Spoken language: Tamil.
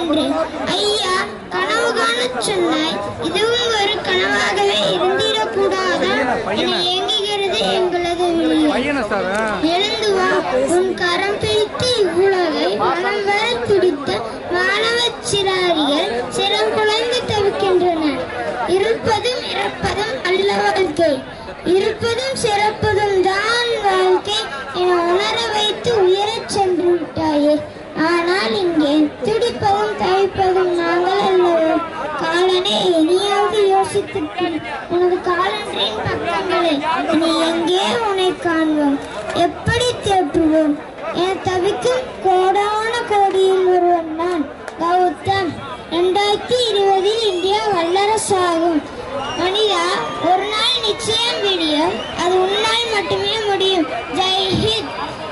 என்றேன் ஐயா கனவு காணச் சொன்னாய் இதுவும் ஒரு கனவாகவே இருந்திடக்கூடாதா என ஏங்குகிறது எங்களது விழிகள் பையனை சார் எழுந்து வா உன் கரம் பிடித்து இவ்வுலகை மனம் வர துடித்த மாணவ சிறாரிகள் சிரம் குலைந்து தவிக்கின்றனர் இருப்பதும் இறப்பதும் அல்ல வாழ்க்கை இருப்பதும் சிறப்பதும் தான் வாழ்க்கை என உணர வைத்து உயரச் சென்று விட்டாயே ஆனால் இங்கே துடிப்பதும் தவிப்பதும் நாங்கள் அல்லவோ காலனே இனியாவது யோசித்துப் பார். உனது காலன்றின் பக்கங்களை இனி எங்கே உன்னை காண்போம் எப்படி தேற்றுவோம் என தவிக்கும் கோடான கோடியில் ஒருவன் நான் கௌதம் ரெண்டாயிரத்தி இருபதில் இந்தியா வல்லரசாகும் மனிதா ஒரு நாள் நிச்சயம் விடியும் அது உன்னால் மட்டுமே முடியும் ஜெய் ஹிந்த்